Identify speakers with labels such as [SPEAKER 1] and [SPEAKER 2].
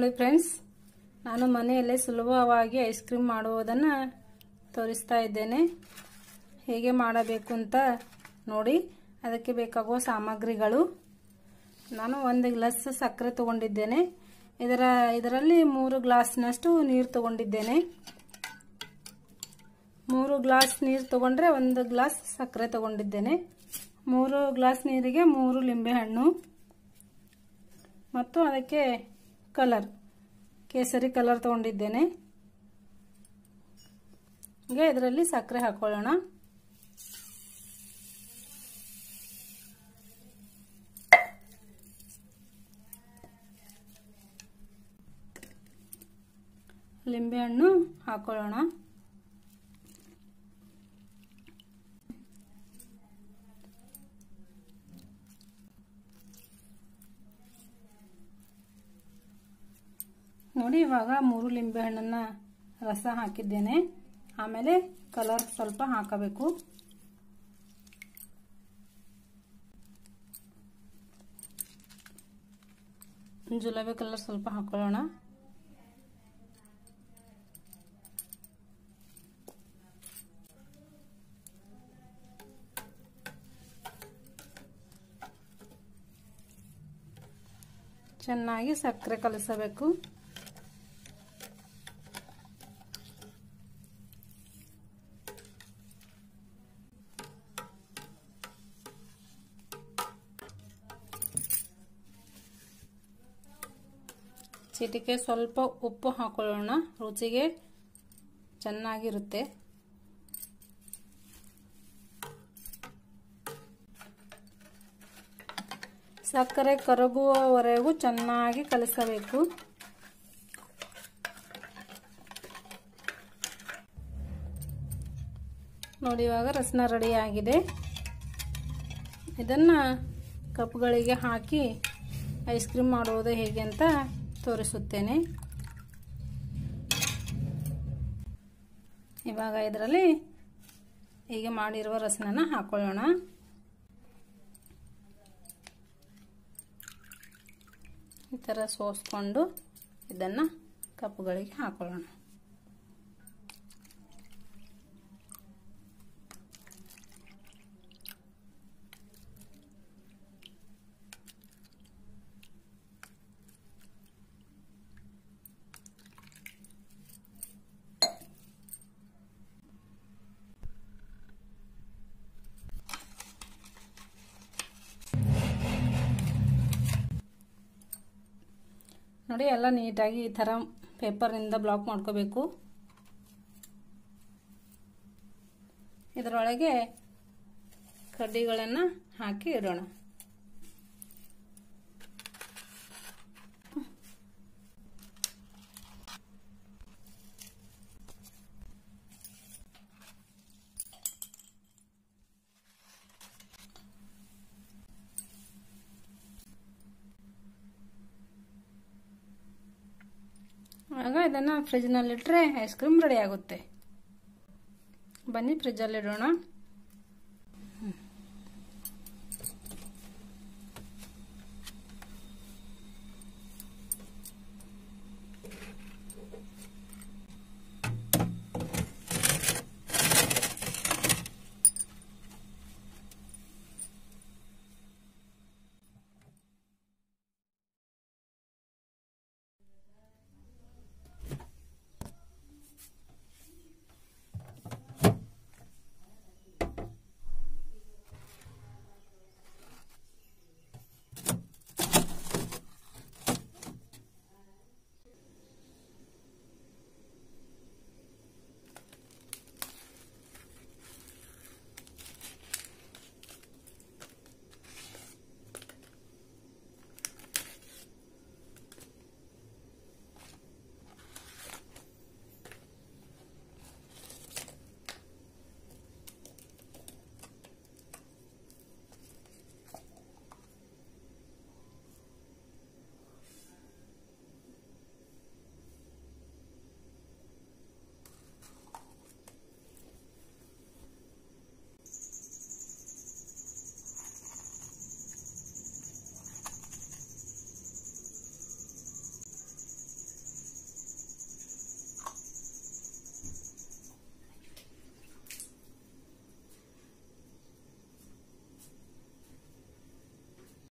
[SPEAKER 1] ನೋಡಿ ಫ್ರೆಂಡ್ಸ್ ನಾನು ಮನೆಯಲ್ಲೇ ಸುಲಭವಾಗಿ ಐಸ್ ಕ್ರೀಮ್ ಮಾಡುವುದನ್ನು ತೋರಿಸ್ತಾ ಇದ್ದೇನೆ ಹೇಗೆ ಮಾಡಬೇಕು ಅಂತ ನೋಡಿ ಅದಕ್ಕೆ ಬೇಕಾಗುವ ಸಾಮಗ್ರಿಗಳು ನಾನು ಒಂದು ಗ್ಲಾಸ್ ಸಕ್ಕರೆ ತಗೊಂಡಿದ್ದೇನೆ ಇದರ ಇದರಲ್ಲಿ ಮೂರು ಗ್ಲಾಸ್ನಷ್ಟು ನೀರು ತಗೊಂಡಿದ್ದೇನೆ ಮೂರು ಗ್ಲಾಸ್ ನೀರು ತಗೊಂಡ್ರೆ ಒಂದು ಗ್ಲಾಸ್ ಸಕ್ಕರೆ ತಗೊಂಡಿದ್ದೇನೆ ಮೂರು ಗ್ಲಾಸ್ ನೀರಿಗೆ ಮೂರು ಲಿಂಬೆಹಣ್ಣು ಮತ್ತು ಅದಕ್ಕೆ ಕಲರ್ ಕೇಸರಿ ಕಲರ್ ತಗೊಂಡಿದ್ದೇನೆ ಈಗ ಇದರಲ್ಲಿ ಸಕ್ಕರೆ ಹಾಕೊಳ್ಳೋಣ ಲಿಂಬೆಹಣ್ಣು ಹಾಕೊಳ್ಳೋಣ ನೋಡಿ ಇವಾಗ ಮೂರು ಲಿಂಬೆಹಣ್ಣನ್ನ ರಸ ಹಾಕಿದ್ದೇನೆ ಆಮೇಲೆ ಕಲರ್ ಸ್ವಲ್ಪ ಹಾಕಬೇಕು ಜುಲಾಬಿ ಕಲರ್ ಸ್ವಲ್ಪ ಹಾಕೊಳ್ಳೋಣ ಚೆನ್ನಾಗಿ ಸಕ್ಕರೆ ಕಲಿಸಬೇಕು ಚಿಟಿಕೆ ಸ್ವಲ್ಪ ಉಪ್ಪು ಹಾಕೊಳ್ಳೋಣ ರುಚಿಗೆ ಚೆನ್ನಾಗಿರುತ್ತೆ ಸಕ್ಕರೆ ಕರಗುವವರೆಗೂ ಚೆನ್ನಾಗಿ ಕಲಿಸಬೇಕು ನೋಡಿ ಇವಾಗ ರಸನ ರೆಡಿ ಆಗಿದೆ ಇದನ್ನು ಕಪ್ಗಳಿಗೆ ಹಾಕಿ ಐಸ್ ಕ್ರೀಮ್ ಮಾಡುವುದು ಹೇಗೆ ಅಂತ ತೋರಿಸುತ್ತೇನೆ ಇವಾಗ ಇದರಲ್ಲಿ ಹೀಗೆ ಮಾಡಿರುವ ರಸನ ಹಾಕೊಳ್ಳೋಣ ಈ ಥರ ಸೋಸ್ಕೊಂಡು ಇದನ್ನು ಕಪ್ಪುಗಳಿಗೆ ಹಾಕೊಳ್ಳೋಣ ನೋಡಿ ಎಲ್ಲ ನೀಟಾಗಿ ಈ ಥರ ಪೇಪರಿಂದ ಬ್ಲಾಕ್ ಮಾಡ್ಕೋಬೇಕು ಇದರೊಳಗೆ ಕಡ್ಡಿಗಳನ್ನು ಹಾಕಿ ಇಡೋಣ ಆಗ ಇದನ್ನು ಫ್ರಿಜ್ನಲ್ಲಿಟ್ಟರೆ ಐಸ್ ಕ್ರೀಮ್ ರೆಡಿ ಆಗುತ್ತೆ ಬನ್ನಿ ಫ್ರಿಜ್ಜಲ್ಲಿಡೋಣ